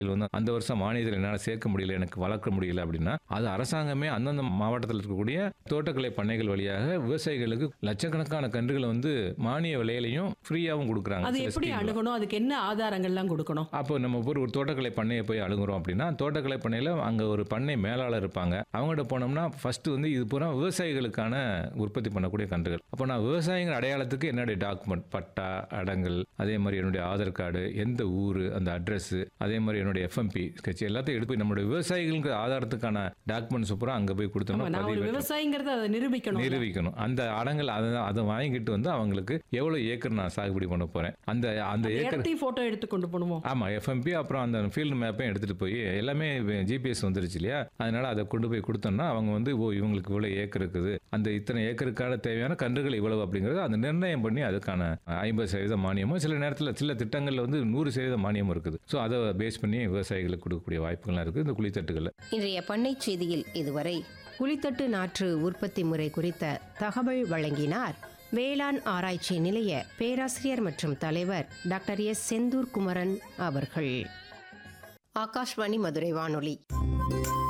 இது வந்து அந்த வருஷம் மானியத்தில் என்னால் சேர்க்க முடியல எனக்கு வளர்க்க முடியல அப்படின்னா அது அரசாங்கமே அந்தந்த மாவட்டத்தில் இருக்கக்கூடிய தோட்டக்கலை பண்ணைகள் வழியாக விவசாயிகளுக்கு லட்சக்கணக்கான கன்றுகளை வந்து மானிய விலையிலையும் ஃப்ரீயாகவும் கொடுக்குறாங்க அது சில எப்படி scheme ல. அணுகணும் அதுக்கு என்ன ஆதாரங்கள்லாம் கொடுக்கணும் அப்போ நம்ம ஒரு ஒரு தோட்டக்கலை பண்ணையை போய் அணுகுறோம் அப்படின்னா தோட்டக்கலை பண்ணையில் அங்கே ஒரு பண்ணை மேலாளர் இருப்பாங்க அவங்ககிட்ட போனோம்னா ஃபர்ஸ்ட் வந்து இது பூரா விவசாயிகளுக்கான உற்பத்தி பண்ணக்கூடிய கன்றுகள் அப்போ நான் விவசாயிகள் அடையாளத்துக்கு என்னுடைய டாக்குமெண்ட் பட்டா அடங்கல் அதே மாதிரி என்னுடைய ஆதார் கார்டு எந்த ஊர் அந்த அட்ரஸ் அதே மாதிரி என்னுடைய எஃப்எம்பி ஸ்கெட்ச் எல்லாத்தையும் எடுத்து போய் நம்மளுடைய விவசாயிகளுக்கு ஆதாரத்துக்கான டாக்குமெண்ட்ஸ் பூரா அங்கே போய் ஆமா, கொடுத்தோம்னா நான் ஒரு பதிவு விவசாயிங்கிறத அதை நிரூபிக்கணும் நிரூபிக்கணும் அந்த அடங்கல் அதை அதை வாங்கிட்டு வந்து அவங்களுக்கு எவ்வளோ ஏக்கர் நான் சாகுபடி பண்ண போகிறேன் அந்த அந்த ஏக்கர் இடத்தையும் போட்டோ எடுத்து கொண்டு போகணுமோ ஆமாம் எஃப்எம்பி அப்புறம் அந்த ஃபீல்டு மேப்பையும் எடுத்துகிட்டு போய் எல்லாமே ஜிபிஎஸ் வந்துருச்சு இல்லையா அதனால அதை கொண்டு போய் கொடுத்தோம்னா அவங்க வந்து ஓ இவங்களுக்கு இவ்வளோ ஏக்கர் இருக்குது அந்த இத்தனை ஏக்கருக்கான தேவையான கன்றுகள் இவ்வளவு அப்படிங்கிறது அந்த நிர்ணயம் பண்ணி அதுக்கான ஐம்பது சதவீத மானியமும் சில நேரத்தில் சில திட்டங்களில் வந்து நூறு சதவீத மானியம் இருக்குது ஸோ அதை பேஸ் பண்ணி விவசாயிகளுக்கு கொடுக்கக்கூடிய வாய்ப்புகள்லாம் இருக்குது இந்த குளித்தட்டுகளில் இன்றைய பண்ணை செய்தியில் இதுவரை குளித்தட்டு நாற்று உற்பத்தி முறை குறித்த தகவல் வழங்கினார் வேளாண் ஆராய்ச்சி நிலைய பேராசிரியர் மற்றும் தலைவர் டாக்டர் எஸ் செந்தூர் குமரன் அவர்கள் ஆகாஷ்வாணி மதுரை வானொலி